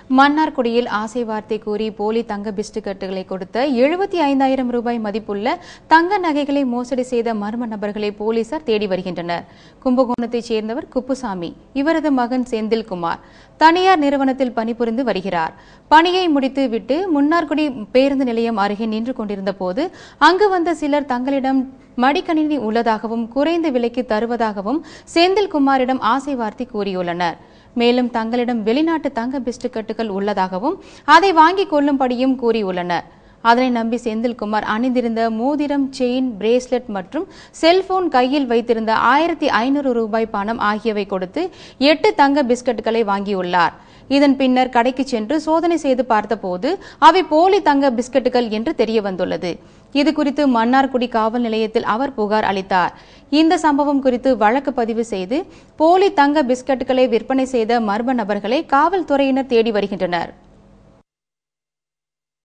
மன்னார்குடியில் ஆசை வார்த்தை கூறி போலி தங்க பிஸ்கட்டுகளை கொடுத்த எழுபத்தி ஐந்தாயிரம் ரூபாய் மதிப்புள்ள தங்க நகைகளை மோசடி செய்த மர்ம நபர்களை போலீசார் தேடி வருகின்றனர் கும்பகோணத்தைச் சேர்ந்தவர் குப்புசாமி இவரது மகன் செந்தில்குமார் தனியார் நிறுவனத்தில் பணிபுரிந்து வருகிறார் பணியை முடித்து விட்டு முன்னார்குடி பேருந்து நிலையம் அருகே நின்று கொண்டிருந்த போது அங்கு வந்த சிலர் தங்களிடம் மடிக்கணினி உள்ளதாகவும் குறைந்த விலைக்கு தருவதாகவும் செந்தில்குமாரிடம் ஆசை வார்த்தை கூறியுள்ளனர் மேலும் தங்களிடம் வெளிநாட்டு தங்க பிஸ்கட்டுகள் உள்ளதாகவும் அதை வாங்கிக் கொள்ளும்படியும் கூறியுள்ளனர் அதனை நம்பி செந்தில்குமார் அணிந்திருந்த மோதிரம் செயின் பிரேஸ்லெட் மற்றும் செல்போன் கையில் வைத்திருந்த ஆயிரத்தி ஐநூறு ரூபாய் பணம் ஆகியவை கொடுத்து எட்டு தங்க பிஸ்கட்டுகளை வாங்கியுள்ளார் இதன் பின்னர் கடைக்கு சென்று சோதனை செய்து பார்த்தபோது அவை போலி தங்க பிஸ்கட்டுகள் என்று தெரிய வந்துள்ளது இது குறித்து மன்னார்குடி காவல் நிலையத்தில் அவர் புகார் அளித்தார் இந்த சம்பவம் குறித்து வழக்கு பதிவு செய்து போலி தங்க பிஸ்கட்டுகளை விற்பனை செய்த மர்ம நபர்களை காவல்துறையினர் தேடி வருகின்றனர்